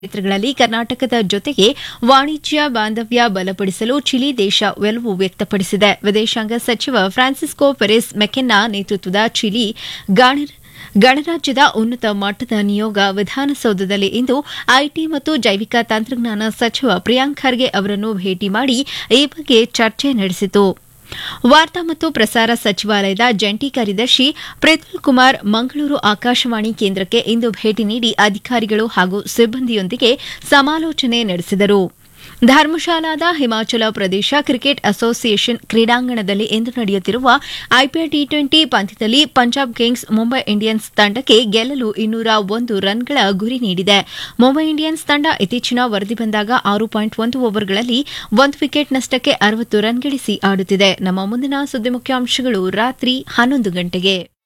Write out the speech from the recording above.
ಕ್ಷೇತ್ರಗಳಲ್ಲಿ ಕರ್ನಾಟಕದ ಜೊತೆಗೆ ವಾಣಿಜ್ಯ ಬಾಂಧವ್ಯ ಬಲಪಡಿಸಲು ಚಿಲಿ ದೇಶ ಒಲವು ವ್ಯಕ್ತಪಡಿಸಿದೆ ವಿದೇಶಾಂಗ ಸಚಿವ ಫ್ರಾನ್ಸಿಸ್ಕೋ ಪೆರೆಸ್ ಮೆಕೆನ್ನಾ ನೇತೃತ್ವದ ಚಿಲಿ ಗಣ- ಗಣರಾಜ್ಯದ ಉನ್ನತ ಮಟ್ಟದ ನಿಯೋಗ ವಿಧಾನಸೌಧದಲ್ಲಿ ಇಂದು ಐಟಿ ಮತ್ತು ಜೈವಿಕ ತಂತ್ರಜ್ಞಾನ ಸಚಿವ ಪ್ರಿಯಾಂಕ್ ಖರ್ಗೆ ಅವರನ್ನು ಭೇಟಿ ಮಾಡಿ ಈ ಬಗ್ಗೆ ಚರ್ಚೆ ನಡೆಸಿತು ವಾರ್ತಾ ಮತ್ತು ಪ್ರಸಾರ ಸಚಿವಾಲಯದ ಜಂಟಿ ಕಾರ್ಯದರ್ಶಿ ಪ್ರಿತುಲ್ ಕುಮಾರ್ ಮಂಗಳೂರು ಆಕಾಶವಾಣಿ ಕೇಂದ್ರಕ್ಕೆ ಇಂದು ಭೇಟಿ ನೀಡಿ ಅಧಿಕಾರಿಗಳು ಹಾಗೂ ಸಿಬ್ಬಂದಿಯೊಂದಿಗೆ ಸಮಾಲೋಚನೆ ನಡೆಸಿದರು ಧರ್ಮಶಾಲಾದ ಹಿಮಾಚಲ ಪ್ರದೇಶ ಕ್ರಿಕೆಟ್ ಅಸೋಸಿಯೇಷನ್ ಕ್ರೀಡಾಂಗಣದಲ್ಲಿ ಇಂದು ನಡೆಯುತ್ತಿರುವ ಐಪಿಎಲ್ ಟಿ ಟ್ವೆಂಟಿ ಪಂದ್ಯದಲ್ಲಿ ಪಂಜಾಬ್ ಕಿಂಗ್ಸ್ ಮುಂಬೈ ಇಂಡಿಯನ್ಸ್ ತಂಡಕ್ಕೆ ಗೆಲ್ಲಲು ಇನ್ನೂರ ಒಂದು ರನ್ಗಳ ಗುರಿ ನೀಡಿದೆ ಮುಂಬೈ ಇಂಡಿಯನ್ಸ್ ತಂಡ ಇತ್ತೀಚಿನ ವರದಿ ಬಂದಾಗ ಆರು ಪಾಯಿಂಟ್ ಒಂದು ಓವರ್ಗಳಲ್ಲಿ ಒಂದು ವಿಕೆಟ್ ನಷ್ಟಕ್ಕೆ ಅರವತ್ತು ರನ್ ಗಳಿಸಿ ಆಡುತ್ತಿದೆ ನಮ್ಮ ಮುಂದಿನ ಸುದ್ದಿ ಮುಖ್ಯಾಂಶಗಳು ರಾತ್ರಿ ಹನ್ನೊಂದು ಗಂಟೆಗೆ